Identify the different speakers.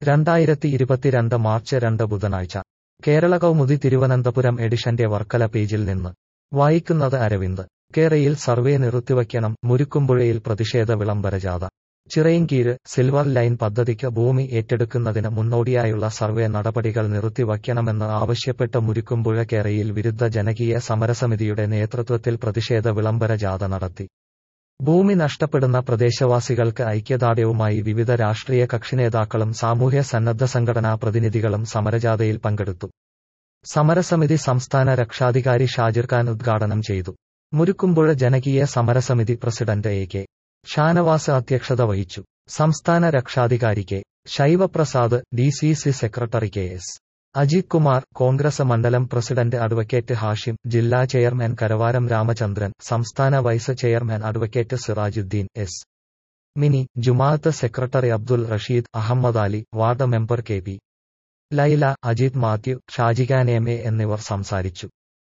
Speaker 1: രണ്ടായിരത്തി ഇരുപത്തിരണ്ട് മാർച്ച് രണ്ട് ബുധനാഴ്ച കേരള കൗമുദി തിരുവനന്തപുരം എഡിഷന്റെ വർക്കല പേജിൽ നിന്ന് വായിക്കുന്നത് അരവിന്ദ് കേരയിൽ സർവേ നിർത്തിവയ്ക്കണം മുരുക്കുമ്പുഴയിൽ പ്രതിഷേധ വിളംബരജാഥ ചിറയിൻകീഴ് സിൽവർ ലൈൻ പദ്ധതിക്ക് ഭൂമി ഏറ്റെടുക്കുന്നതിന് മുന്നോടിയായുള്ള സർവേ നടപടികൾ നിർത്തിവയ്ക്കണമെന്ന് ആവശ്യപ്പെട്ട് മുരുക്കുമ്പുഴ കേരയിൽ വിരുദ്ധ ജനകീയ സമരസമിതിയുടെ നേതൃത്വത്തിൽ പ്രതിഷേധ വിളംബര ജാഥ നടത്തി ഭൂമി നഷ്ടപ്പെടുന്ന പ്രദേശവാസികൾക്ക് ഐക്യദാർഢ്യവുമായി വിവിധ രാഷ്ട്രീയ കക്ഷിനേതാക്കളും സാമൂഹ്യ സന്നദ്ധ സംഘടനാ പ്രതിനിധികളും സമരജാഥയിൽ പങ്കെടുത്തു സമരസമിതി സംസ്ഥാന രക്ഷാധികാരി ഷാജിർ ഖാൻ ഉദ്ഘാടനം ചെയ്തു മുരുക്കുമ്പുഴ ജനകീയ സമരസമിതി പ്രസിഡന്റ് എ കെ ഷാനവാസ് അധ്യക്ഷത വഹിച്ചു സംസ്ഥാന രക്ഷാധികാരി K Shaivaprasad D C C secretary K S Ajith Kumar Congress മണ്ഡലം പ്രസിഡന്റ് അഡ്വക്കേറ്റ് ഹാഷിം ജില്ലാ ചെയർമാൻ കരവാരം രാമചന്ദ്രൻ സംസ്ഥാന vice chairman advocate Sirajuddin S Mini ജുമാഅത്ത് secretary Abdul Rasheed Ahmed Ali ward member K P Laila Ajith Mathew Shajikhan M A എന്നിവർ സംസാരിച്ചു